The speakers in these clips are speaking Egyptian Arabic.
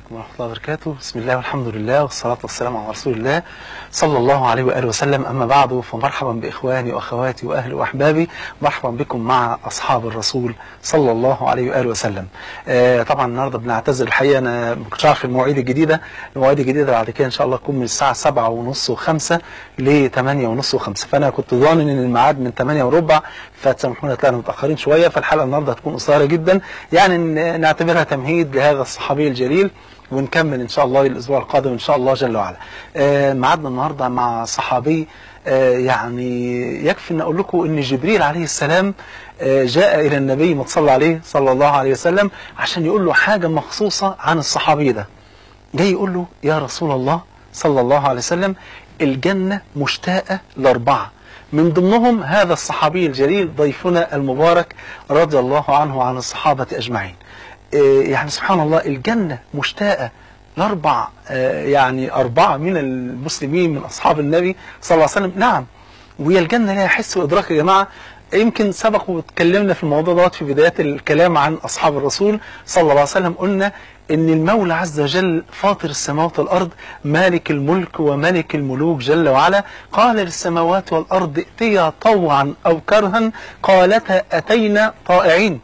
عليكم ورحمة الله وبركاته بسم الله والحمد لله والصلاة والسلام على رسول الله صلى الله عليه وآله وسلم أما بعد فمرحبا بإخواني وأخواتي وأهلي وأحبابي مرحبا بكم مع أصحاب الرسول صلى الله عليه وآله وسلم آه طبعا النهاردة بنعتذر الحقيقة أنا ما كنتش عارف المواعيد الجديدة المواعيد الجديدة بعد كده إن شاء الله تكون من الساعة 7 ونص و5 ل 8 ونص و5 فأنا كنت ظانن إن الميعاد من 8 وربع فتسامحونا طلعنا متأخرين شوية فالحلقة النهاردة هتكون قصيرة جدا يعني ن- نعتبرها تمهيد لهذا الصحابي الجليل ونكمل ان شاء الله الاسبوع القادم ان شاء الله جل وعلا. آه ميعادنا النهارده مع صحابي آه يعني يكفي ان اقول لكم ان جبريل عليه السلام آه جاء الى النبي ما صلى عليه صلى الله عليه وسلم عشان يقول له حاجه مخصوصه عن الصحابي ده. جاي يقول له يا رسول الله صلى الله عليه وسلم الجنه مشتاقه لاربعه من ضمنهم هذا الصحابي الجليل ضيفنا المبارك رضي الله عنه وعن الصحابه اجمعين. إيه يعني سبحان الله الجنة مشتاقة لأربع آه، يعني أربعة من المسلمين من أصحاب النبي صلى الله عليه وسلم نعم وهي الجنة لها حس وإدراك يا جماعة يمكن سبق واتكلمنا في الموضوع دوت في بدايات الكلام عن أصحاب الرسول صلى الله عليه وسلم قلنا إن المولى عز وجل فاطر السماوات والأرض مالك الملك وملك الملوك جل وعلا قال للسماوات والأرض ائتيا طوعا أو كرها قالتا أتينا طائعين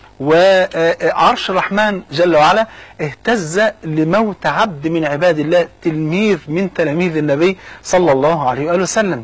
وعرش الرحمن جل وعلا اهتز لموت عبد من عباد الله تلميذ من تلاميذ النبي صلى الله عليه وآله وسلم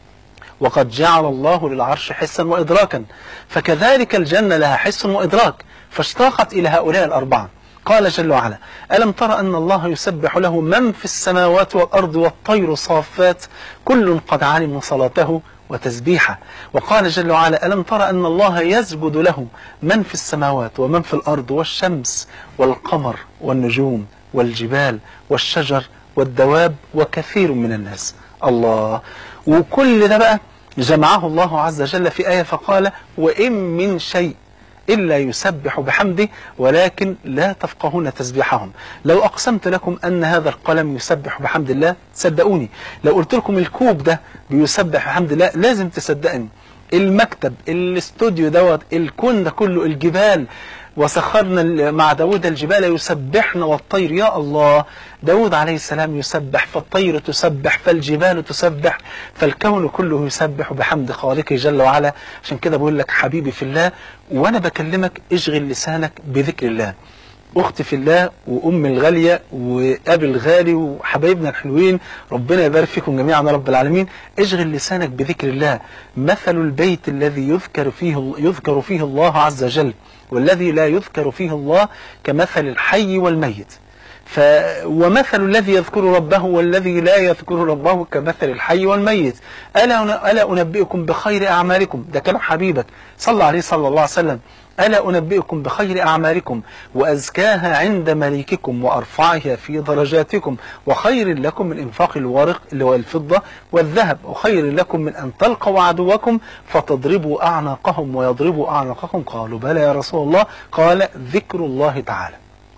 وقد جعل الله للعرش حسا وإدراكا فكذلك الجنة لها حس وإدراك فاشتاقت إلى هؤلاء الأربعة قال جل وعلا ألم تر أن الله يسبح له من في السماوات والأرض والطير صافات كل قد علم صلاته وتسبيحه وقال جل وعلا ألم تر أن الله يسجد له من في السماوات ومن في الأرض والشمس والقمر والنجوم والجبال والشجر والدواب وكثير من الناس الله وكل ده بقى جمعه الله عز وجل في آية فقال وإن من شيء إلا يسبح بحمده ولكن لا تفقهون تسبيحهم لو أقسمت لكم أن هذا القلم يسبح بحمد الله صدقوني لو قلت لكم الكوب ده بيسبح بحمد الله لازم تصدقني المكتب الاستوديو دوت الكون ده كله الجبال وسخرنا ال- مع داود الجبال يسبحن والطير يا الله داود عليه السلام يسبح فالطير تسبح فالجبال تسبح فالكون كله يسبح بحمد خالقه جل وعلا عشان كده بقول لك حبيبي في الله وانا بكلمك اشغل لسانك بذكر الله اختي في الله وامي الغاليه وابي الغالي وحبايبنا الحلوين ربنا يبارك فيكم جميعا يا رب العالمين اشغل لسانك بذكر الله مثل البيت الذي يذكر فيه يذكر فيه الله عز وجل والذي لا يذكر فيه الله كمثل الحي والميت ف ومثل الذي يذكر ربه والذي لا يذكر ربه كمثل الحي والميت ألا ألا أنبئكم بخير أعمالكم ده كلام حبيبك صلى عليه صلى الله عليه وسلم ألا أنبئكم بخير أعمالكم وأزكاها عند مليككم وأرفعها في درجاتكم وخير لكم من إنفاق الورق اللي هو الفضة والذهب وخير لكم من أن تلقوا عدوكم فتضربوا أعناقهم ويضربوا أعناقكم قالوا بلى يا رسول الله قال ذكر الله تعالى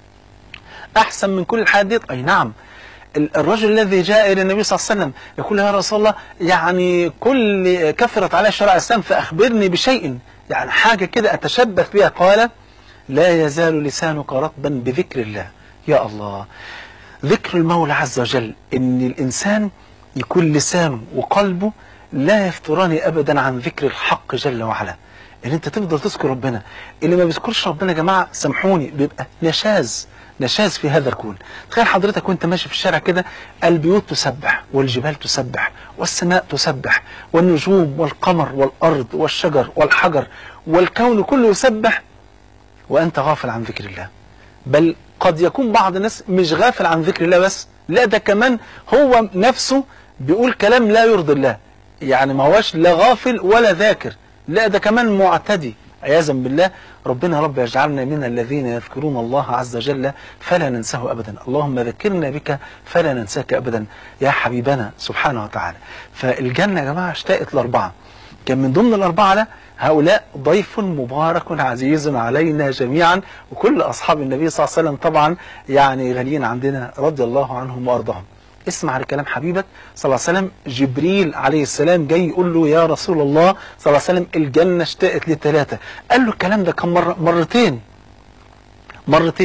احسن من كل الحاجات ديت اي نعم ال- الرجل الذي جاء الى النبي صلى الله عليه وسلم يقول يا رسول الله يعني كل كثرت علي شرع الاسلام فاخبرني بشيء يعني حاجه كده اتشبث بها قال لا يزال لسانك رطبا بذكر الله يا الله ذكر المولى عز وجل ان الانسان يكون لسانه وقلبه لا يفتران ابدا عن ذكر الحق جل وعلا ان انت تفضل تذكر ربنا اللي ما بيذكرش ربنا يا جماعه سامحوني بيبقى نشاز نشاز في هذا الكون تخيل حضرتك وانت ماشي في الشارع كده البيوت تسبح والجبال تسبح والسماء تسبح والنجوم والقمر والارض والشجر والحجر والكون كله يسبح وانت غافل عن ذكر الله بل قد يكون بعض الناس مش غافل عن ذكر الله بس لا ده كمان هو نفسه بيقول كلام لا يرضي الله يعني ما هوش لا غافل ولا ذاكر لا ده كمان معتدي عياذا بالله ربنا يا رب يجعلنا من الذين يذكرون الله عز وجل فلا ننساه ابدا اللهم ذكرنا بك فلا ننساك ابدا يا حبيبنا سبحانه وتعالى فالجنه يا جماعه اشتاقت لاربعه كان من ضمن الأربعة ده هؤلاء ضيف مبارك عزيز علينا جميعا وكل أصحاب النبي صلى الله عليه وسلم طبعا يعني غاليين عندنا رضي الله عنهم وأرضاهم اسمع لكلام حبيبك صلى الله عليه وسلم جبريل عليه السلام جاي يقول له يا رسول الله صلى الله عليه وسلم الجنة اشتاقت لثلاثة قال له الكلام ده كم مرة مرتين مرتين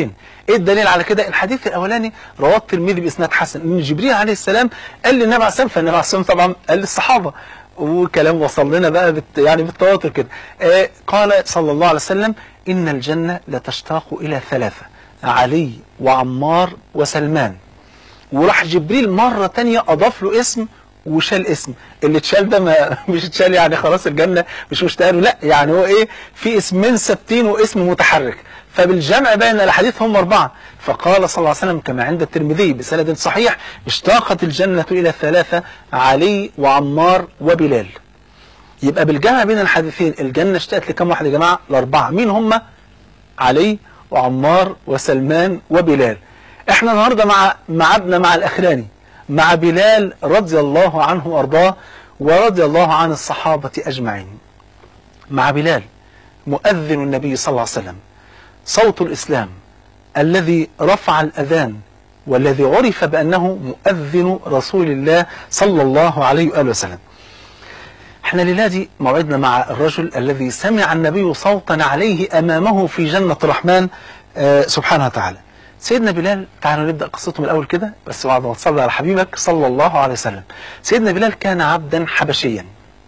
ايه الدليل على كده الحديث الاولاني رواه الترمذي باسناد حسن ان جبريل عليه السلام قال للنبي عليه السلام فالنبي عليه السلام طبعا قال للصحابه وكلام وصل لنا بقى بالت... يعني بالتواتر كده آه قال صلى الله عليه وسلم ان الجنه لتشتاق الى ثلاثه علي وعمار وسلمان وراح جبريل مرة تانية أضاف له اسم وشال اسم اللي اتشال ده ما مش اتشال يعني خلاص الجنة مش مشتاق له لا يعني هو ايه في اسمين ثابتين واسم متحرك فبالجمع بين الاحاديث هم اربعه فقال صلى الله عليه وسلم كما عند الترمذي بسند صحيح اشتاقت الجنه الى ثلاثه علي وعمار وبلال يبقى بالجمع بين الحديثين الجنه اشتاقت لكم واحد يا جماعه الاربعه مين هم علي وعمار وسلمان وبلال احنا النهارده مع معادنا مع الاخراني مع بلال رضي الله عنه وارضاه ورضي الله عن الصحابه اجمعين مع بلال مؤذن النبي صلى الله عليه وسلم صوت الاسلام الذي رفع الاذان والذي عرف بانه مؤذن رسول الله صلى الله عليه واله وسلم احنا الليله دي موعدنا مع الرجل الذي سمع النبي صوتا عليه امامه في جنه الرحمن آه سبحانه وتعالى سيدنا بلال تعالوا نبدا قصته من الاول كده بس بعد ما تصلي على حبيبك صلى الله عليه وسلم سيدنا بلال كان عبدا حبشيا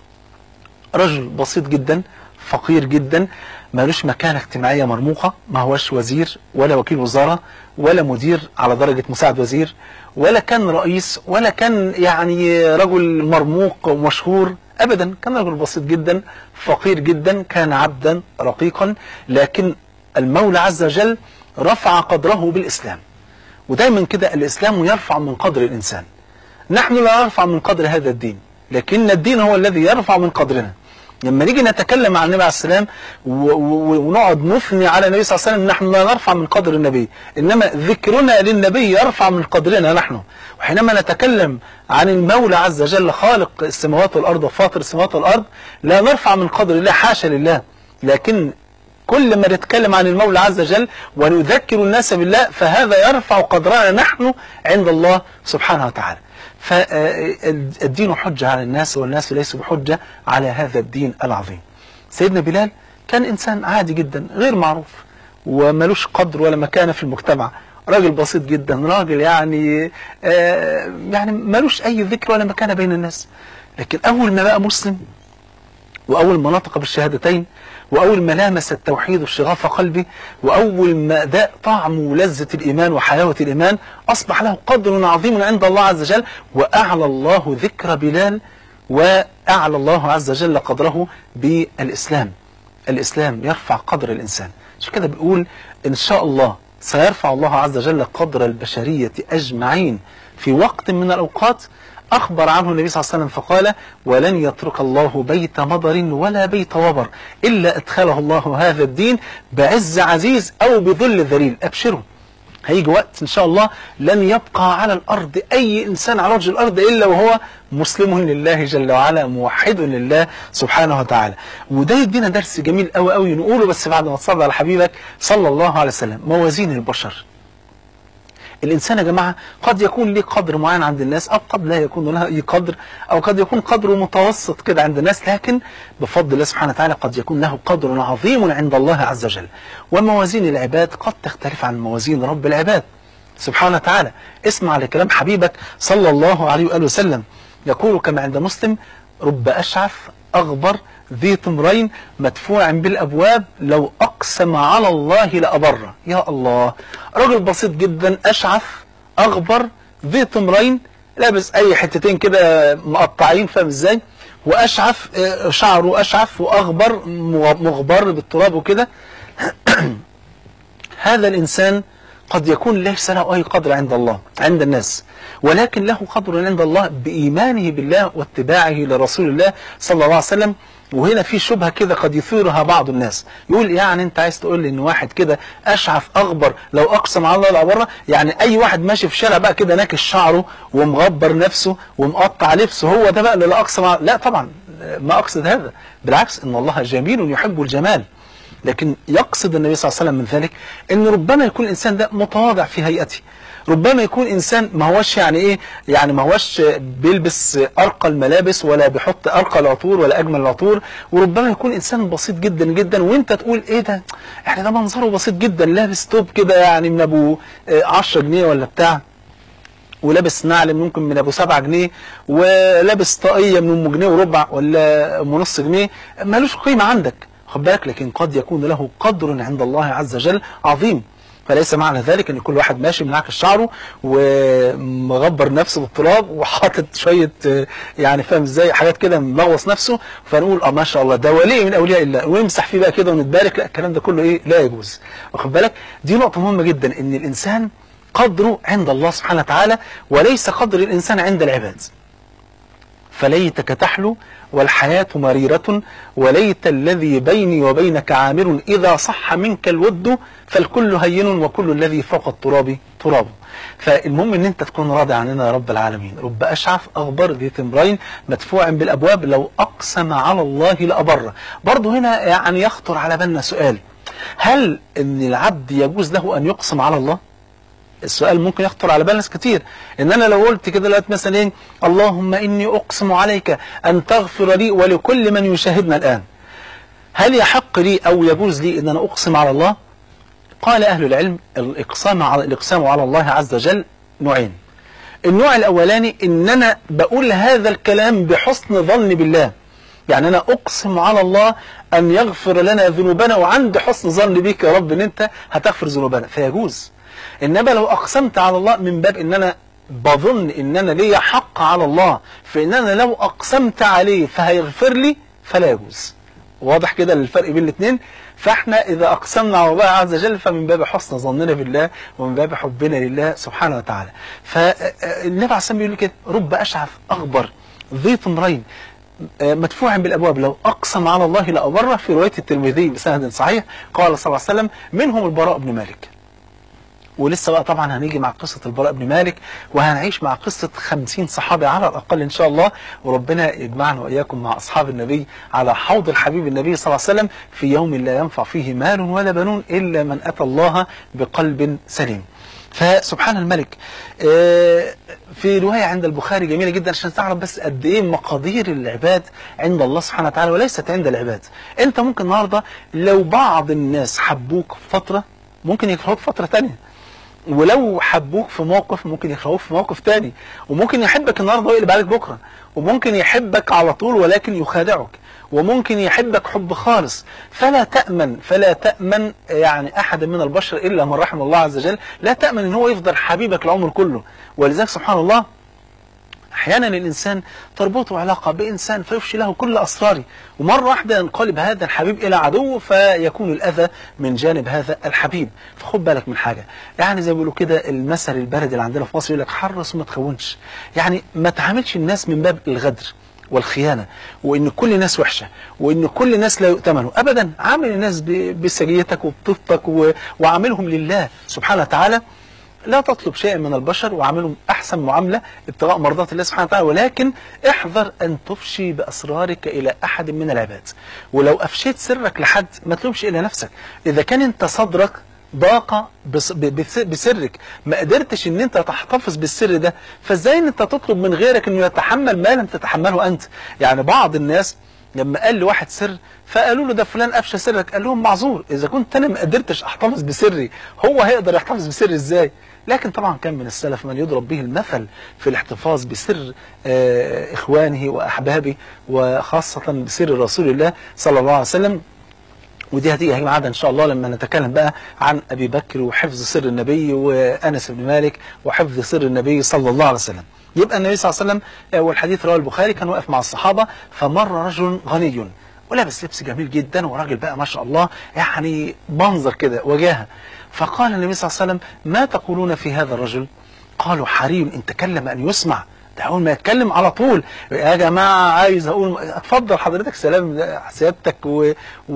رجل بسيط جدا فقير جدا مالوش مكانة اجتماعية مرموقة ما هوش وزير ولا وكيل وزارة ولا مدير على درجة مساعد وزير ولا كان رئيس ولا كان يعني رجل مرموق ومشهور أبدا كان رجل بسيط جدا فقير جدا كان عبدا رقيقا لكن المولى عز وجل رفع قدره بالإسلام ودايما كده الإسلام يرفع من قدر الإنسان نحن لا نرفع من قدر هذا الدين لكن الدين هو الذي يرفع من قدرنا لما نيجي نتكلم عن النبي عليه السلام ونقعد نثني على النبي صلى الله عليه وسلم نحن لا نرفع من قدر النبي انما ذكرنا للنبي يرفع من قدرنا نحن وحينما نتكلم عن المولى عز وجل خالق السماوات والارض وفاطر السماوات والارض لا نرفع من قدر الله حاشا لله لكن كل ما نتكلم عن المولى عز وجل ونذكر الناس بالله فهذا يرفع قدرنا نحن عند الله سبحانه وتعالى فالدين حجة على الناس والناس ليسوا بحجة على هذا الدين العظيم سيدنا بلال كان إنسان عادي جدا غير معروف وملوش قدر ولا مكانة في المجتمع راجل بسيط جدا راجل يعني آه يعني ملوش أي ذكر ولا مكانة بين الناس لكن أول ما بقى مسلم وأول ما نطق بالشهادتين وأول ما لامس التوحيد وشغاف قلبه وأول ما ذاق طعم ولذة الإيمان وحلاوة الإيمان أصبح له قدر عظيم عند الله عز وجل وأعلى الله ذكر بلال وأعلى الله عز وجل قدره بالإسلام الإسلام يرفع قدر الإنسان عشان كده بيقول إن شاء الله سيرفع الله عز وجل قدر البشرية أجمعين في وقت من الأوقات أخبر عنه النبي صلى الله عليه وسلم فقال ولن يترك الله بيت مضر ولا بيت وبر إلا أدخله الله هذا الدين بعز عزيز أو بظل ذليل أبشروا هيجي وقت إن شاء الله لن يبقى على الأرض أي إنسان على وجه الأرض إلا وهو مسلم لله جل وعلا موحد لله سبحانه وتعالى وده يدينا درس جميل قوي قوي نقوله بس بعد ما تصلي على حبيبك صلى الله عليه وسلم موازين البشر الإنسان يا جماعة قد يكون له قدر معين عند الناس أو قد لا يكون له أي قدر أو قد يكون قدره متوسط كده عند الناس لكن بفضل الله سبحانه وتعالى قد يكون له قدر عظيم عند الله عز وجل وموازين العباد قد تختلف عن موازين رب العباد سبحانه وتعالى اسمع لكلام حبيبك صلى الله عليه وآله وسلم يقول كما عند مسلم رب أشعث أغبر ذي طمرين مدفوع بالأبواب لو أقسم على الله لأبره يا الله رجل بسيط جدا أشعث أغبر ذي طمرين لابس أي حتتين كده مقطعين فاهم إزاي وأشعث شعره أشعث وأغبر مغبر بالتراب وكده هذا الإنسان قد يكون ليس له أي قدر عند الله عند الناس ولكن له قدر عند الله بإيمانه بالله واتباعه لرسول الله صلى الله عليه وسلم وهنا في شبهة كده قد يثيرها بعض الناس يقول يعني انت عايز تقول لي ان واحد كده اشعث اغبر لو اقسم على الله لابره يعني اي واحد ماشي في الشارع بقى كده ناكش شعره ومغبر نفسه ومقطع لبسه هو ده بقى اللي لا اقسم على لا طبعا ما اقصد هذا بالعكس ان الله جميل يحب الجمال لكن يقصد النبي صلى الله عليه وسلم من ذلك ان ربما يكون الانسان ده متواضع في هيئته ربما يكون انسان ما هوش يعني ايه يعني ما هوش بيلبس ارقى الملابس ولا بيحط ارقى العطور ولا اجمل العطور وربما يكون انسان بسيط جدا جدا وانت تقول ايه ده يعني ده منظره بسيط جدا لابس توب كده يعني من ابو 10 جنيه ولا بتاع ولابس نعل ممكن من ابو 7 جنيه ولابس طاقيه من ام جنيه وربع ولا ام نص جنيه مالوش قيمه عندك خد بالك لكن قد يكون له قدر عند الله عز وجل عظيم فليس معنى ذلك ان كل واحد ماشي منعكس شعره ومغبر نفسه بالتراب وحاطط شويه يعني فاهم ازاي حاجات كده ملغوص نفسه فنقول اه ما شاء الله ده ولي من اولياء الله ويمسح فيه بقى كده ونتبارك لا الكلام ده كله ايه لا يجوز واخد بالك دي نقطه مهمه جدا ان الانسان قدره عند الله سبحانه وتعالى وليس قدر الانسان عند العباد فليتك تحلو والحياة مريرة وليت الذي بيني وبينك عامر إذا صح منك الود فالكل هين وكل الذي فوق التراب تراب فالمهم ان انت تكون راضي عننا يا رب العالمين رب اشعث اغبر ذي تمرين مدفوع بالابواب لو اقسم على الله لابره برضه هنا يعني يخطر على بالنا سؤال هل ان العبد يجوز له ان يقسم على الله السؤال ممكن يخطر على بال ناس كتير ان انا لو قلت كده دلوقتي مثلا ايه اللهم اني اقسم عليك ان تغفر لي ولكل من يشاهدنا الان هل يحق لي او يجوز لي ان انا اقسم على الله قال اهل العلم الاقسام على الاقسام على الله عز وجل نوعين النوع الاولاني ان انا بقول هذا الكلام بحسن ظن بالله يعني انا اقسم على الله ان يغفر لنا ذنوبنا وعند حسن ظن بك يا رب ان انت هتغفر ذنوبنا فيجوز انما لو اقسمت على الله من باب ان انا بظن ان انا ليا حق على الله فان انا لو اقسمت عليه فهيغفر لي فلا يجوز واضح كده الفرق بين الاثنين فاحنا اذا اقسمنا على الله عز وجل فمن باب حسن ظننا بالله ومن باب حبنا لله سبحانه وتعالى فالنبي عليه الصلاه بيقول كده رب اشعث اغبر ذي طمرين مدفوع بالابواب لو اقسم على الله لابره في روايه الترمذي بسند صحيح قال صلى الله عليه وسلم منهم البراء بن مالك ولسه بقى طبعا هنيجي مع قصة البراء بن مالك وهنعيش مع قصة خمسين صحابي على الأقل إن شاء الله وربنا يجمعنا وإياكم مع أصحاب النبي على حوض الحبيب النبي صلى الله عليه وسلم في يوم لا ينفع فيه مال ولا بنون إلا من أتى الله بقلب سليم فسبحان الملك في رواية عند البخاري جميلة جدا عشان تعرف بس قد ايه مقادير العباد عند الله سبحانه وتعالى وليست عند العباد انت ممكن النهاردة لو بعض الناس حبوك فترة ممكن يكرهوك فترة تانية ولو حبوك في موقف ممكن يكرهوك في موقف تاني وممكن يحبك النهارده ويقلب عليك بكره وممكن يحبك على طول ولكن يخادعك وممكن يحبك حب خالص فلا تأمن فلا تأمن يعني أحد من البشر إلا من رحم الله عز وجل لا تأمن إن هو يفضل حبيبك العمر كله ولذلك سبحان الله احيانا الانسان تربطه علاقه بانسان فيفشي له كل اسراره ومره واحده ينقلب هذا الحبيب الى عدو فيكون الاذى من جانب هذا الحبيب فخد بالك من حاجه يعني زي ما بيقولوا كده المثل البلد اللي عندنا في مصر يقول لك حرص وما تخونش يعني ما تعاملش الناس من باب الغدر والخيانه وان كل الناس وحشه وان كل الناس لا يؤتمنوا ابدا عامل الناس بسجيتك وبطيبتك وعاملهم لله سبحانه وتعالى لا تطلب شيئا من البشر وعاملهم احسن معامله ابتغاء مرضات الله سبحانه وتعالى ولكن احذر ان تفشي باسرارك الى احد من العباد ولو افشيت سرك لحد ما تلومش الى نفسك اذا كان انت صدرك ضاق بس بسرك ما قدرتش ان انت تحتفظ بالسر ده فازاي ان انت تطلب من غيرك انه يتحمل ما لم تتحمله انت يعني بعض الناس لما قال لواحد سر فقالوا له ده فلان افشى سرك قال لهم معذور اذا كنت انا ما قدرتش احتفظ بسري هو هيقدر يحتفظ بسري ازاي لكن طبعا كان من السلف من يضرب به المثل في الاحتفاظ بسر اخوانه واحبابه وخاصه بسر رسول الله صلى الله عليه وسلم ودي هتيجي معانا ان شاء الله لما نتكلم بقى عن ابي بكر وحفظ سر النبي وانس بن مالك وحفظ سر النبي صلى الله عليه وسلم يبقى النبي صلى الله عليه وسلم والحديث رواه البخاري كان واقف مع الصحابه فمر رجل غني ولابس لبس جميل جدا وراجل بقى ما شاء الله يعني منظر كده وجاهه فقال النبي صلى الله عليه وسلم ما تقولون في هذا الرجل قالوا حري ان تكلم ان يسمع ده اول ما يتكلم على طول يا جماعه عايز اقول اتفضل حضرتك سلام سيادتك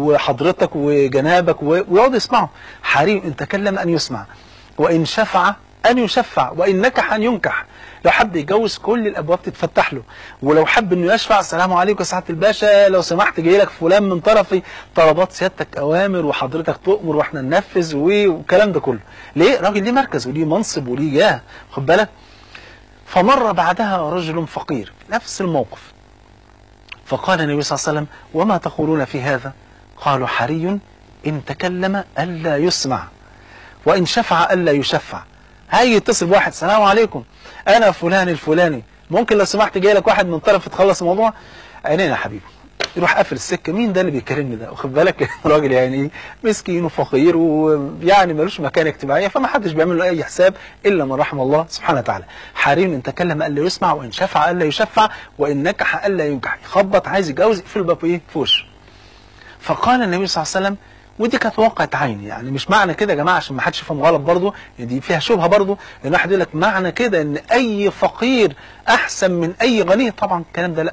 وحضرتك وجنابك ويقعدوا يسمعوا حري ان تكلم ان يسمع وان شفع أن يشفع وإن نكح أن ينكح لو حب يتجوز كل الأبواب تتفتح له ولو حب إنه يشفع السلام عليكم يا سعادة الباشا لو سمحت جاي لك فلان من طرفي طلبات سيادتك أوامر وحضرتك تؤمر وإحنا ننفذ والكلام ده كله ليه؟ راجل ليه مركز وليه منصب وليه جاه خد بالك فمر بعدها رجل فقير نفس الموقف فقال النبي صلى الله عليه وسلم وما تقولون في هذا قالوا حري إن تكلم ألا يسمع وإن شفع ألا يشفع هاي يتصل بواحد السلام عليكم أنا فلان الفلاني ممكن لو سمحت جاي لك واحد من طرف تخلص الموضوع عينينا يا حبيبي يروح قافل السكه مين ده اللي بيكلمني ده واخد بالك راجل يعني ايه مسكين وفقير ويعني ملوش مكان اجتماعيه فما حدش بيعمل له اي حساب الا من رحم الله سبحانه وتعالى حريم ان تكلم الا يسمع وان شفع الا يشفع وان نكح الا ينكح يخبط عايز يتجوز يقفل الباب ايه في وشه فقال النبي صلى الله عليه وسلم ودي كانت واقعة عين يعني مش معنى كده يا جماعة عشان ما حدش يفهم غلط برضه دي فيها شبهة برضه ان واحد يقول لك معنى كده ان اي فقير احسن من اي غني طبعا الكلام ده لا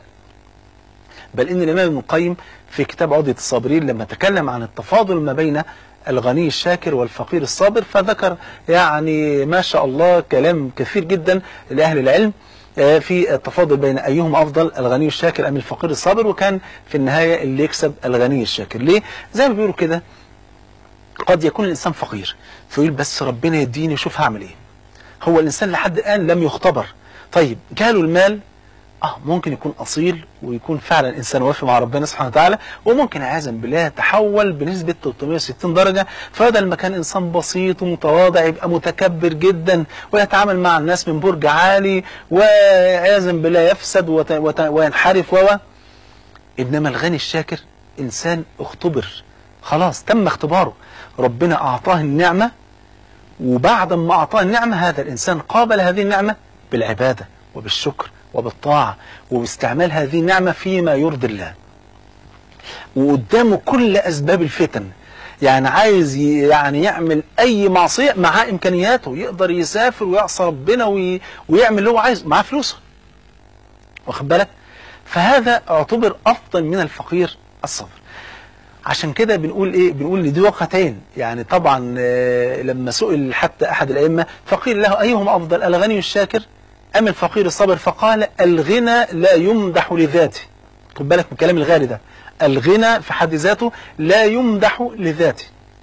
بل ان الامام ابن القيم في كتاب عقدة الصابرين لما تكلم عن التفاضل ما بين الغني الشاكر والفقير الصابر فذكر يعني ما شاء الله كلام كثير جدا لأهل العلم في التفاضل بين أيهم أفضل الغني الشاكر أم الفقير الصابر وكان في النهاية اللي يكسب الغني الشاكر ليه؟ زي ما بيقولوا كده قد يكون الإنسان فقير فيقول بس ربنا يديني شوف هعمل إيه هو الإنسان لحد الآن لم يختبر طيب جاله المال اه ممكن يكون اصيل ويكون فعلا انسان وافي مع ربنا سبحانه وتعالى وممكن عياذا بالله يتحول بنسبه 360 درجه فبدل ما كان انسان بسيط ومتواضع يبقى متكبر جدا ويتعامل مع الناس من برج عالي وعياذا بالله يفسد وت... وت... وينحرف و انما الغني الشاكر انسان اختبر خلاص تم اختباره ربنا اعطاه النعمه وبعد ما اعطاه النعمه هذا الانسان قابل هذه النعمه بالعباده وبالشكر وبالطاعة وباستعمال هذه النعمة فيما يرضي الله وقدامه كل أسباب الفتن يعني عايز يعني يعمل أي معصية معاه إمكانياته يقدر يسافر ويعصى ربنا وي ويعمل اللي هو عايزه معاه فلوسه واخد بالك فهذا اعتبر أفضل من الفقير الصبر عشان كده بنقول ايه بنقول ان دي وقتين يعني طبعا لما سئل حتى احد الائمه فقيل له ايهما افضل الغني الشاكر أم الفقير الصابر فقال الغنى لا يمدح لذاته خد بالك من كلام الغالي ده الغنى في حد ذاته لا يمدح لذاته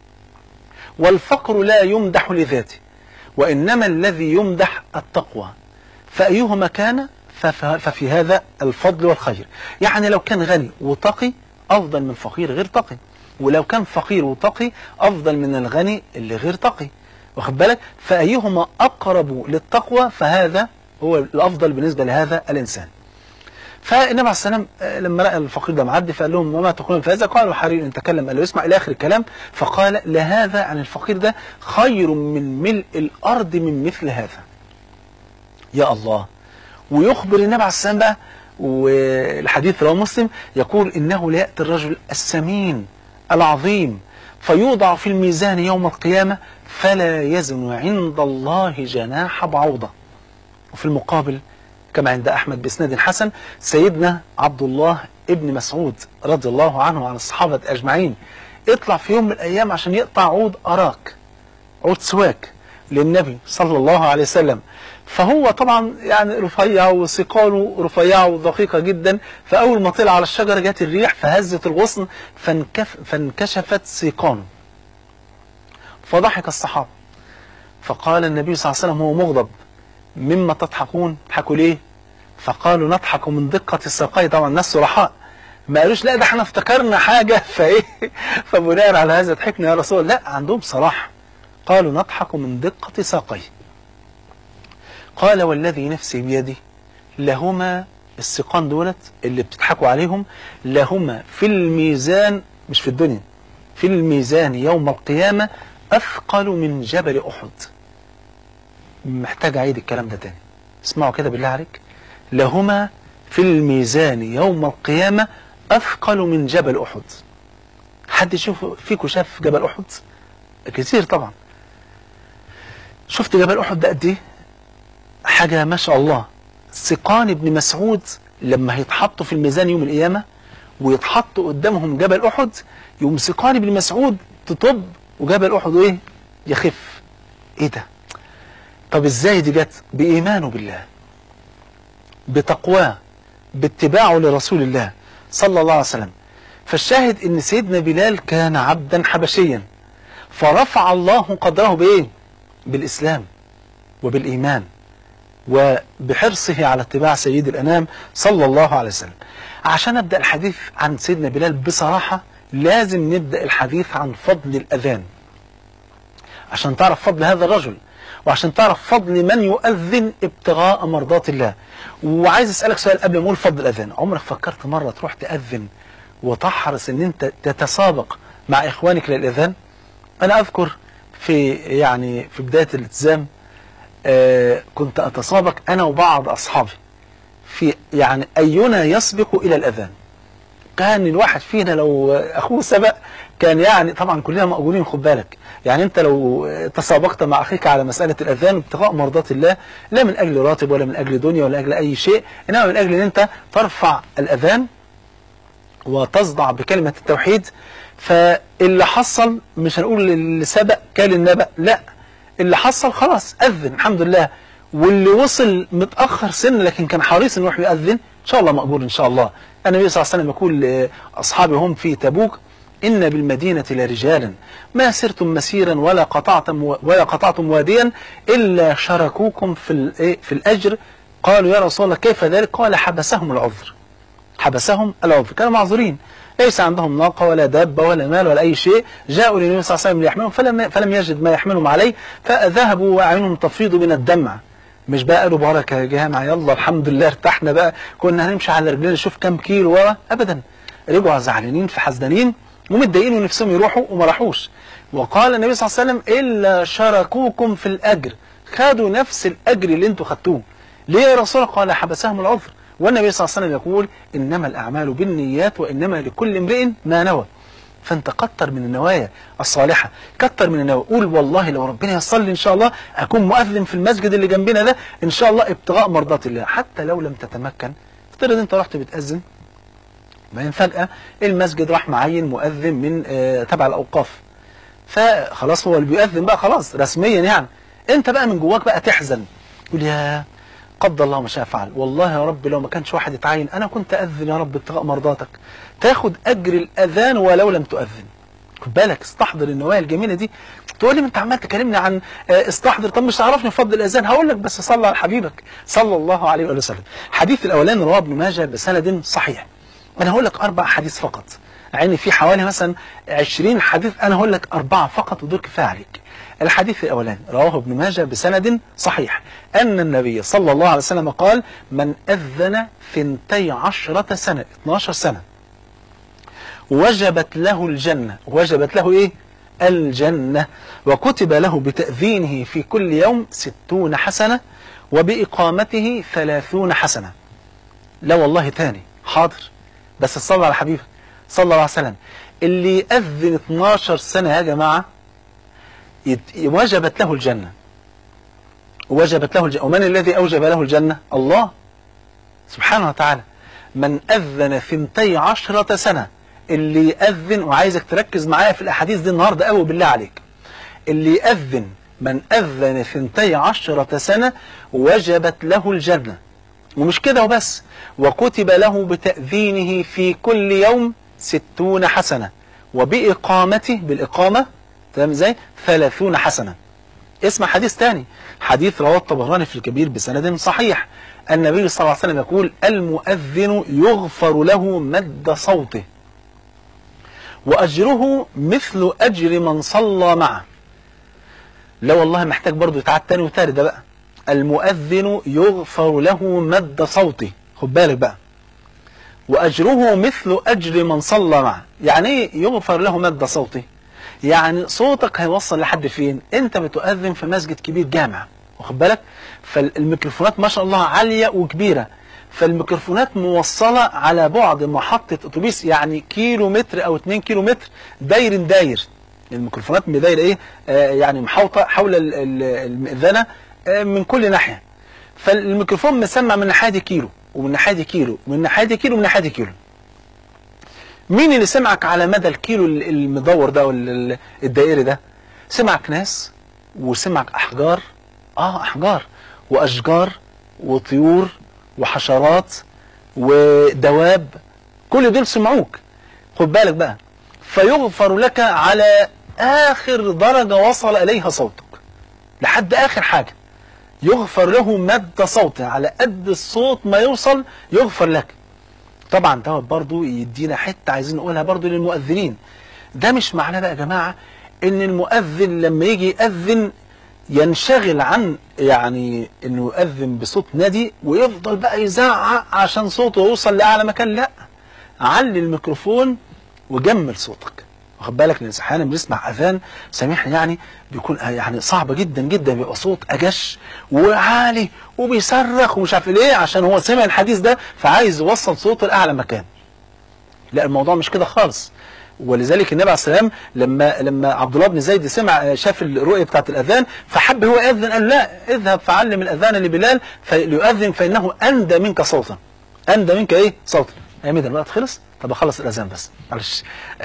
والفقر لا يمدح لذاته وإنما الذي يمدح التقوى فأيهما كان ففي هذا الفضل والخير يعني لو كان غني وتقي أفضل من فقير غير تقي ولو كان فقير وتقي أفضل من الغني اللي غير تقي واخد بالك فأيهما أقرب للتقوى فهذا هو الافضل بالنسبه لهذا الانسان. فالنبي عليه السلام لما راى الفقير ده معدي فقال لهم وما تقولون في هذا؟ قالوا حري ان تكلم قال له اسمع الى اخر الكلام فقال لهذا عن الفقير ده خير من ملء الارض من مثل هذا. يا الله ويخبر النبي عليه السلام بقى والحديث رواه مسلم يقول انه لا ياتي الرجل السمين العظيم فيوضع في الميزان يوم القيامه فلا يزن عند الله جناح بعوضه. وفي المقابل كما عند أحمد بإسناد حسن سيدنا عبد الله ابن مسعود رضي الله عنه وعن الصحابة أجمعين اطلع في يوم من الأيام عشان يقطع عود أراك عود سواك للنبي صلى الله عليه وسلم فهو طبعا يعني رفيع وسقاله رفيعة ودقيقة جدا فأول ما طلع على الشجرة جت الريح فهزت الغصن فانكف فانكشفت سيقانه فضحك الصحابة فقال النبي صلى الله عليه وسلم هو مغضب مما تضحكون تضحكوا ليه فقالوا نضحك من دقة الساقين طبعا الناس صرحاء ما قالوش لا ده احنا افتكرنا حاجة فايه فبناء على هذا ضحكنا يا رسول لا عندهم صراحة قالوا نضحك من دقة ساقيه قال والذي نفسي بيدي لهما السقان دولت اللي بتضحكوا عليهم لهما في الميزان مش في الدنيا في الميزان يوم القيامة أثقل من جبل أحد محتاج أعيد الكلام ده تاني اسمعوا كده بالله عليك لهما في الميزان يوم القيامة أثقل من جبل أحد حد يشوف فيكم شاف جبل أحد كتير طبعا شفت جبل أحد ده قد إيه حاجة ما شاء الله سقان ابن مسعود لما هيتحطوا في الميزان يوم القيامة ويتحطوا قدامهم جبل أحد يوم سقان ابن مسعود تطب وجبل أحد إيه يخف إيه ده طب ازاي دي جت بايمانه بالله بتقواه باتباعه لرسول الله صلى الله عليه وسلم فالشاهد ان سيدنا بلال كان عبدا حبشيا فرفع الله قدره بايه بالاسلام وبالايمان وبحرصه على اتباع سيد الانام صلى الله عليه وسلم عشان ابدا الحديث عن سيدنا بلال بصراحه لازم نبدا الحديث عن فضل الاذان عشان تعرف فضل هذا الرجل وعشان تعرف فضل من يؤذن ابتغاء مرضات الله وعايز اسالك سؤال قبل ما اقول فضل الاذان عمرك فكرت مره تروح تاذن وتحرص ان انت تتسابق مع اخوانك للاذان انا اذكر في يعني في بدايه الالتزام آه كنت اتسابق انا وبعض اصحابي في يعني اينا يسبق الى الاذان كان الواحد فينا لو اخوه سبق كان يعني طبعا كلنا مأجورين خد بالك يعني انت لو تسابقت مع اخيك على مسألة الاذان ابتغاء مرضات الله لا من اجل راتب ولا من اجل دنيا ولا من اجل اي شيء انما من اجل ان انت ترفع الاذان وتصدع بكلمة التوحيد فاللي حصل مش هنقول اللي سبق كان النبأ لا اللي حصل خلاص اذن الحمد لله واللي وصل متأخر سن لكن كان حريص انه يروح يأذن ان شاء الله مقبول ان شاء الله النبي صلى الله عليه وسلم يقول لاصحابه هم في تبوك إن بالمدينة لرجالا ما سرتم مسيرا ولا قطعتم ولا قطعتم واديا إلا شاركوكم في في الأجر قالوا يا رسول الله كيف ذلك؟ قال حبسهم العذر حبسهم العذر كانوا معذورين ليس عندهم ناقة ولا دابة ولا مال ولا أي شيء جاءوا للنبي صلى الله عليه وسلم ليحملهم فلم, فلم يجد ما يحملهم عليه فذهبوا وأعينهم تفيض من الدمع مش بقى قالوا بركة يا جماعة يلا الحمد لله ارتحنا بقى كنا هنمشي على رجلنا نشوف كام كيلو ورا أبدا رجعوا زعلانين في حزنانين ومتضايقين ونفسهم يروحوا وما راحوش وقال النبي صلى الله عليه وسلم إلا شاركوكم في الأجر خدوا نفس الأجر اللي انتوا خدتوه ليه يا رسول الله قال حبسهم العذر والنبي صلى الله عليه وسلم يقول إنما الأعمال بالنيات وإنما لكل امرئ ما نوى فانت كتر من النوايا الصالحة كتر من النوايا قول والله لو ربنا يصلي إن شاء الله أكون مؤذن في المسجد اللي جنبنا ده إن شاء الله ابتغاء مرضات الله حتى لو لم تتمكن افترض انت رحت بتأذن بعدين فجأة المسجد راح معين مؤذن من آه تبع الأوقاف فخلاص هو اللي بيؤذن بقى خلاص رسميا يعني انت بقى من جواك بقى تحزن تقول يا قدر الله ما شاء فعل والله يا رب لو ما كانش واحد يتعين انا كنت اذن يا رب ابتغاء مرضاتك تاخد اجر الاذان ولو لم تؤذن خد بالك استحضر النوايا الجميله دي تقول لي ما انت عمال تكلمني عن استحضر طب مش تعرفني فضل الاذان هقول لك بس صلى على حبيبك صلى الله عليه وآله وسلم الحديث الاولاني رواه ابن ماجه بسند صحيح انا هقول لك اربع حديث فقط يعني في حوالي مثلا 20 حديث انا هقول لك اربعه فقط ودول كفايه عليك الحديث الاولاني رواه ابن ماجه بسند صحيح ان النبي صلى الله عليه وسلم قال من اذن ثنتي عشرة سنه 12 سنه وجبت له الجنه وجبت له ايه الجنه وكتب له بتاذينه في كل يوم ستون حسنه وباقامته ثلاثون حسنه لا والله تاني حاضر بس صلى على حبيبك صلى الله عليه وسلم اللي يأذن 12 سنة يا جماعة وجبت له الجنة وجبت له الجنة ومن الذي أوجب له الجنة الله سبحانه وتعالى من أذن ثنتي عشرة سنة اللي يأذن وعايزك تركز معايا في الأحاديث دي النهاردة قوي بالله عليك اللي يأذن من أذن ثنتي عشرة سنة وجبت له الجنة ومش كده وبس وكتب له بتأذينه في كل يوم ستون حسنة وبإقامته بالإقامة تمام ازاي ثلاثون حسنة اسمع حديث تاني حديث رواه الطبراني في الكبير بسند صحيح النبي صلى الله عليه وسلم يقول المؤذن يغفر له مد صوته وأجره مثل أجر من صلى معه لا والله محتاج برضو يتعاد تاني وتالت ده بقى المؤذن يغفر له مد صوته خد بالك بقى وأجره مثل أجر من صلى معه يعني ايه يغفر له مد صوته يعني صوتك هيوصل لحد فين انت بتؤذن في مسجد كبير جامع واخد بالك فالميكروفونات ما شاء الله عالية وكبيرة فالميكروفونات موصلة على بعد محطة اتوبيس يعني كيلو متر او اتنين كيلو متر داير داير الميكروفونات دايرة ايه آه يعني محوطة حول المئذنة آه من كل ناحية فالميكروفون مسمع من ناحية كيلو ومن ناحية كيلو ومن ناحية كيلو ومن ناحية كيلو مين اللي سمعك على مدى الكيلو المدور ده والدائري ده سمعك ناس وسمعك احجار اه احجار واشجار وطيور وحشرات ودواب كل دول سمعوك خد بالك بقى فيغفر لك على اخر درجة وصل اليها صوتك لحد اخر حاجة يغفر له مد صوته على قد الصوت ما يوصل يغفر لك طبعا دوت برضو يدينا حتة عايزين نقولها برضو للمؤذنين ده مش معناه بقى يا جماعة ان المؤذن لما يجي يأذن ينشغل عن يعني انه يؤذن بصوت نادي ويفضل بقى يزعق عشان صوته يوصل لاعلى مكان لا علي الميكروفون وجمل صوتك واخد بالك لان احيانا بنسمع اذان سامحني يعني بيكون يعني صعب جدا جدا بيبقى صوت اجش وعالي وبيصرخ ومش عارف ليه عشان هو سمع الحديث ده فعايز يوصل صوته لاعلى مكان لا الموضوع مش كده خالص ولذلك النبي عليه السلام لما لما عبد الله بن زيد سمع شاف الرؤيه بتاعت الاذان فحب هو ياذن قال لا اذهب فعلم الاذان لبلال فليؤذن فانه اندى منك صوتا اندى منك ايه صوتا يا ميدان الوقت خلص طب اخلص الاذان بس معلش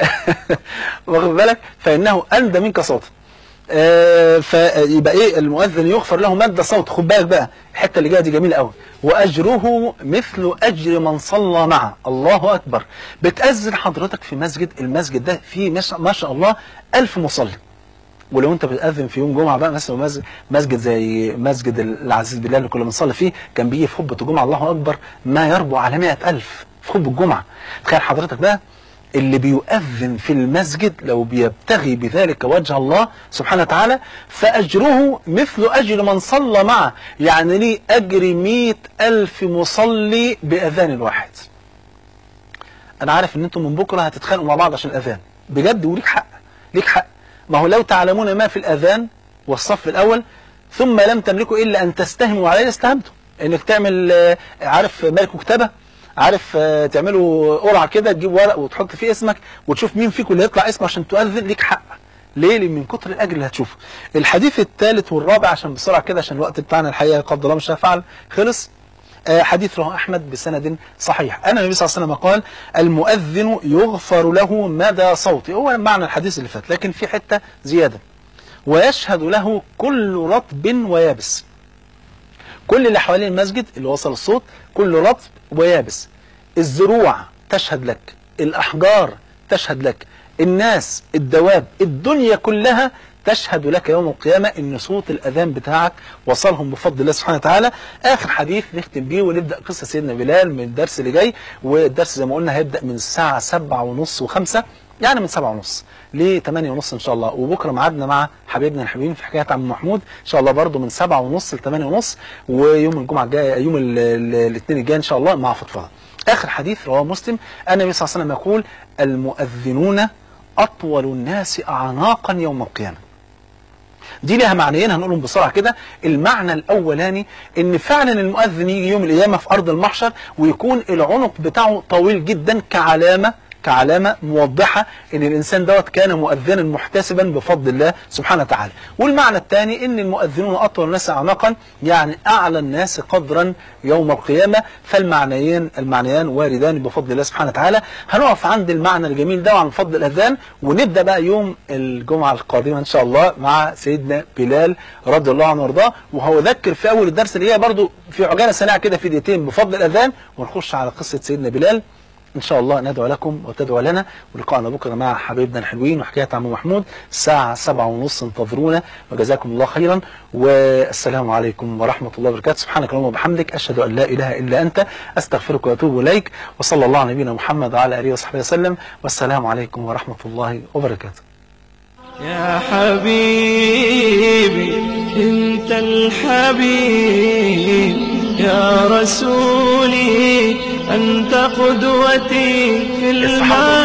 واخد بالك فانه اندى منك صوتا آه فيبقى ايه المؤذن يغفر له مد صوت خد بالك بقى الحته اللي جايه دي جميله قوي واجره مثل اجر من صلى معه الله اكبر بتاذن حضرتك في مسجد المسجد ده فيه ما شاء الله ألف مصلي ولو انت بتاذن في يوم جمعه بقى مثلا مسجد, مسجد زي مسجد العزيز بالله اللي كنا بنصلي فيه كان بيجي في خطبه الجمعه الله اكبر ما يربو على 100000 في خطبه الجمعه تخيل حضرتك بقى اللي بيؤذن في المسجد لو بيبتغي بذلك وجه الله سبحانه وتعالى فأجره مثل أجر من صلى معه يعني ليه أجر مئة ألف مصلي بأذان الواحد أنا عارف أن أنتم من بكرة هتتخانقوا مع بعض عشان الأذان بجد وليك حق ليك حق ما هو لو تعلمون ما في الأذان والصف الأول ثم لم تملكوا إلا أن تستهموا عليه لاستهمتم إنك تعمل عارف ملك مكتبة عارف تعملوا قرعه كده تجيب ورق وتحط فيه اسمك وتشوف مين فيكم اللي يطلع اسمه عشان تؤذن ليك حق ليه؟ لان من كتر الاجر اللي هتشوفه. الحديث الثالث والرابع عشان بسرعه كده عشان الوقت بتاعنا الحقيقه قدر الله مش هفعل خلص. حديث رواه احمد بسند صحيح. ان النبي صلى الله عليه وسلم قال: المؤذن يغفر له مدى صوته، هو معنى الحديث اللي فات، لكن في حته زياده. ويشهد له كل رطب ويابس. كل اللي حوالين المسجد اللي وصل الصوت كل رطب ويابس الزروع تشهد لك الأحجار تشهد لك الناس الدواب الدنيا كلها تشهد لك يوم القيامة ان صوت الاذان بتاعك وصلهم بفضل الله سبحانه وتعالى اخر حديث نختم بيه ونبدأ قصة سيدنا بلال من الدرس اللي جاي والدرس زي ما قلنا هيبدأ من الساعة سبعة ونص وخمسة يعني من سبعة ونص ل 8 ونص ان شاء الله وبكره ميعادنا مع حبيبنا الحبيبين في حكايه عم محمود ان شاء الله برضو من سبعة ونص ل 8 ونص ويوم الجمعه الجايه يوم الاثنين الجاي ان شاء الله مع فضفضه اخر حديث رواه مسلم ان النبي صلى الله عليه وسلم يقول المؤذنون اطول الناس اعناقا يوم القيامه دي لها معنيين هنقولهم بسرعه كده المعنى الاولاني ان فعلا المؤذن يجي يوم القيامه في ارض المحشر ويكون العنق بتاعه طويل جدا كعلامه كعلامة موضحة ان الانسان دوت كان مؤذنا محتسبا بفضل الله سبحانه وتعالى والمعنى الثاني ان المؤذنون اطول الناس اعناقا يعني اعلى الناس قدرا يوم القيامة فالمعنيين المعنيان واردان بفضل الله سبحانه وتعالى هنقف عند المعنى الجميل ده عن فضل الاذان ونبدا بقى يوم الجمعة القادمة ان شاء الله مع سيدنا بلال رضي الله عنه وارضاه وهو ذكر في اول الدرس اللي هي برضو في عجالة سريعة كده في دقيقتين بفضل الاذان ونخش على قصة سيدنا بلال إن شاء الله ندعو لكم وتدعو لنا ولقاءنا بكرة مع حبيبنا الحلوين وحكاية عم محمود الساعة سبعة ونص انتظرونا وجزاكم الله خيرا والسلام عليكم ورحمة الله وبركاته سبحانك اللهم وبحمدك أشهد أن لا إله إلا أنت أستغفرك وأتوب إليك وصلى الله على نبينا محمد وعلى آله وصحبه وسلم والسلام عليكم ورحمة الله وبركاته يا حبيبي انت الحبيب يا رسولي أنت قدوتي في الماء